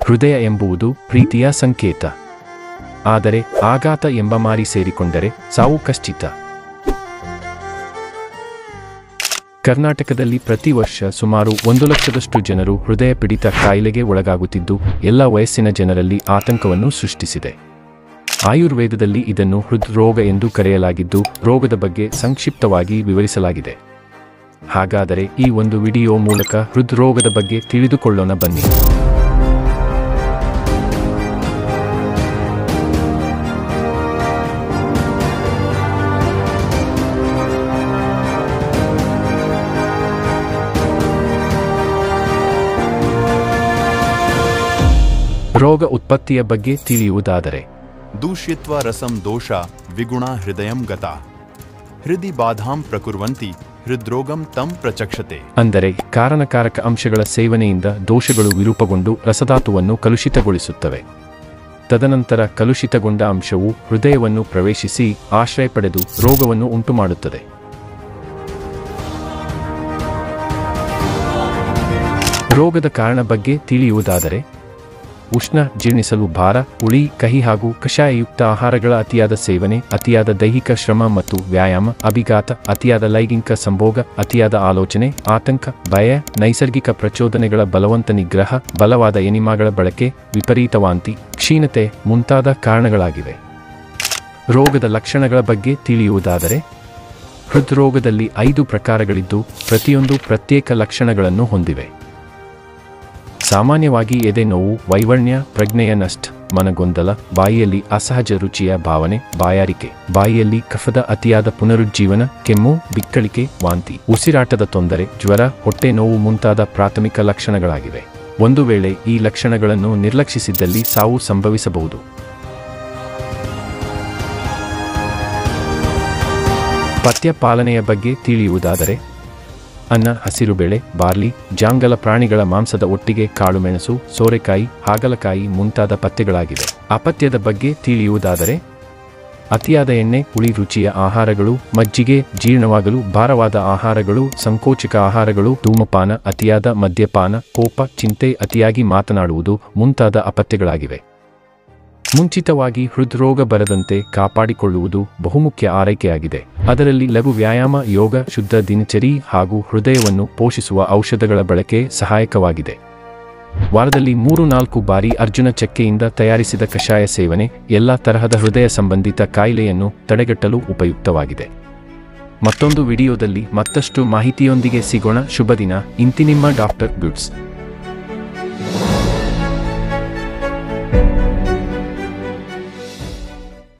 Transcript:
ಹೃದಯ ಎಂಬುವುದು ಪ್ರೀತಿಯ ಸಂಕೇತ ಆದರೆ ಆಘಾತ ಎಂಬ ಮಾರಿ ಸೇರಿಕೊಂಡರೆ ಸಾವು ಕಶ್ಚಿತ ಕರ್ನಾಟಕದಲ್ಲಿ ಪ್ರತಿ ವರ್ಷ ಸುಮಾರು ಒಂದು ಲಕ್ಷದಷ್ಟು ಜನರು ಹೃದಯ ಪಿಡಿತ ಕಾಯಿಲೆಗೆ ಒಳಗಾಗುತ್ತಿದ್ದು ಎಲ್ಲ ವಯಸ್ಸಿನ ಜನರಲ್ಲಿ ಆತಂಕವನ್ನು ಸೃಷ್ಟಿಸಿದೆ ಆಯುರ್ವೇದದಲ್ಲಿ ಇದನ್ನು ಹೃದ್ರೋಗ ಎಂದು ಕರೆಯಲಾಗಿದ್ದು ರೋಗದ ಬಗ್ಗೆ ಸಂಕ್ಷಿಪ್ತವಾಗಿ ವಿವರಿಸಲಾಗಿದೆ ಹಾಗಾದರೆ ಈ ಒಂದು ವಿಡಿಯೋ ಮೂಲಕ ಹೃದ್ರೋಗದ ಬಗ್ಗೆ ತಿಳಿದುಕೊಳ್ಳೋಣ ಬನ್ನಿ ರೋಗ ಉತ್ಪತ್ತಿಯ ಬಗ್ಗೆ ತಿಳಿಯುವುದಾದರೆ दूषयित्वा रसं दोषा विगुणा हृदयं गता हृदि बाधां प्रकुर्वन्ति हृद्रोगं तं प्रचक्षते ಅಂದರೆ ಕಾರಣಕಾರಕ ಅಂಶಗಳ ಸೇವನೆಯಿಂದ ದೋಷಗಳು ವಿರೂಪಗೊಂಡು ರಸಧಾತುವನ್ನು ಕಲುಷಿತಗೊಳಿಸುತ್ತವೆ ತದನಂತರ ಕಲುಷಿತಗೊಂಡ ಅಂಶವು ಹೃದಯವನ್ನು ಪ್ರವೇಶಿಸಿ ಆಶ್ರಯ ಪಡೆದು ರೋಗವನ್ನು ಉಂಟುಮಾಡುತ್ತದೆ ರೋಗದ ಕಾರಣ ಬಗ್ಗೆ ತಿಳಿಯುವುದಾದರೆ ಉಷ್ಣ ಜೀರ್ಣಿಸಲು ಭಾರ ಹುಳಿ ಕಹಿ ಹಾಗೂ ಕಷಾಯಯುಕ್ತ ಆಹಾರಗಳ ಅತಿಯಾದ ಸೇವನೆ ಅತಿಯಾದ ದೈಹಿಕ ಶ್ರಮ ಮತ್ತು ವ್ಯಾಯಾಮ ಅಭಿಘಾತ ಅತಿಯಾದ ಲೈಂಗಿಕ ಸಂಭೋಗ ಅತಿಯಾದ ಆಲೋಚನೆ ಆತಂಕ ಭಯ ನೈಸರ್ಗಿಕ ಪ್ರಚೋದನೆಗಳ ಬಲವಂತ ನಿಗ್ರಹ ಬಲವಾದ ಎನಿಮಾಗಳ ಬಳಕೆ ವಿಪರೀತ ವಾಂತಿ ಕ್ಷೀಣತೆ ಮುಂತಾದ ಕಾರಣಗಳಾಗಿವೆ ರೋಗದ ಲಕ್ಷಣಗಳ ಬಗ್ಗೆ ತಿಳಿಯುವುದಾದರೆ ಹೃದ್ರೋಗದಲ್ಲಿ ಐದು ಪ್ರಕಾರಗಳಿದ್ದು ಪ್ರತಿಯೊಂದು ಪ್ರತ್ಯೇಕ ಲಕ್ಷಣಗಳನ್ನು ಹೊಂದಿವೆ ಸಾಮಾನ್ಯವಾಗಿ ಎದೆ ನೋವು ವೈವರ್ಣ್ಯ ಪ್ರಜ್ಞೆಯ ನಷ್ಟ ಮನಗೊಂದಲ ಬಾಯಿಯಲ್ಲಿ ಅಸಹಜ ರುಚಿಯ ಭಾವನೆ ಬಾಯಾರಿಕೆ ಬಾಯಿಯಲ್ಲಿ ಕಫದ ಅತಿಯಾದ ಪುನರುಜ್ಜೀವನ ಕೆಮ್ಮು ಬಿಕ್ಕಳಿಕೆ ವಾಂತಿ ಉಸಿರಾಟದ ತೊಂದರೆ ಜ್ವರ ಹೊಟ್ಟೆ ನೋವು ಮುಂತಾದ ಪ್ರಾಥಮಿಕ ಲಕ್ಷಣಗಳಾಗಿವೆ ಒಂದು ವೇಳೆ ಈ ಲಕ್ಷಣಗಳನ್ನು ನಿರ್ಲಕ್ಷಿಸಿದ್ದಲ್ಲಿ ಸಾವು ಸಂಭವಿಸಬಹುದು ಪಥ್ಯ ಪಾಲನೆಯ ಬಗ್ಗೆ ತಿಳಿಯುವುದಾದರೆ ಅನ್ನ ಹಸಿರುಬೇಳೆ ಬಾರ್ಲಿ ಜಾಂಗಲ ಪ್ರಾಣಿಗಳ ಮಾಂಸದ ಒಟ್ಟಿಗೆ ಕಾಳುಮೆಣಸು ಸೋರೆಕಾಯಿ ಹಾಗಲಕಾಯಿ ಮುಂತಾದ ಪಥ್ಯಗಳಾಗಿವೆ ಅಪಥ್ಯದ ಬಗ್ಗೆ ತಿಳಿಯುವುದಾದರೆ ಅತಿಯಾದ ಎಣ್ಣೆ ಹುಳಿ ರುಚಿಯ ಆಹಾರಗಳು ಮಜ್ಜಿಗೆ ಜೀರ್ಣವಾಗಲು ಭಾರವಾದ ಆಹಾರಗಳು ಸಂಕೋಚಕ ಆಹಾರಗಳು ಧೂಮಪಾನ ಅತಿಯಾದ ಮದ್ಯಪಾನ ಕೋಪ ಚಿಂತೆ ಅತಿಯಾಗಿ ಮಾತನಾಡುವುದು ಮುಂತಾದ ಅಪಥ್ಯಗಳಾಗಿವೆ ಮುಂಚಿತವಾಗಿ ಹೃದ್ರೋಗ ಬರದಂತೆ ಕಾಪಾಡಿಕೊಳ್ಳುವುದು ಬಹುಮುಖ್ಯ ಆರೈಕೆಯಾಗಿದೆ ಅದರಲ್ಲಿ ಲಘು ವ್ಯಾಯಾಮ ಯೋಗ ಶುದ್ಧ ದಿನಚರಿ ಹಾಗೂ ಹೃದಯವನ್ನು ಪೋಷಿಸುವ ಔಷಧಗಳ ಬಳಕೆ ಸಹಾಯಕವಾಗಿದೆ ವಾರದಲ್ಲಿ ಮೂರು ನಾಲ್ಕು ಬಾರಿ ಅರ್ಜುನ ಚಕ್ಕೆಯಿಂದ ತಯಾರಿಸಿದ ಕಷಾಯ ಸೇವನೆ ಎಲ್ಲ ತರಹದ ಹೃದಯ ಸಂಬಂಧಿತ ಕಾಯಿಲೆಯನ್ನು ತಡೆಗಟ್ಟಲು ಉಪಯುಕ್ತವಾಗಿದೆ ಮತ್ತೊಂದು ವಿಡಿಯೋದಲ್ಲಿ ಮತ್ತಷ್ಟು ಮಾಹಿತಿಯೊಂದಿಗೆ ಸಿಗೋಣ ಶುಭ ದಿನ ಇಂತಿ ನಿಮ್ಮ ಡಾಕ್ಟರ್ ಗುಡ್ಸ್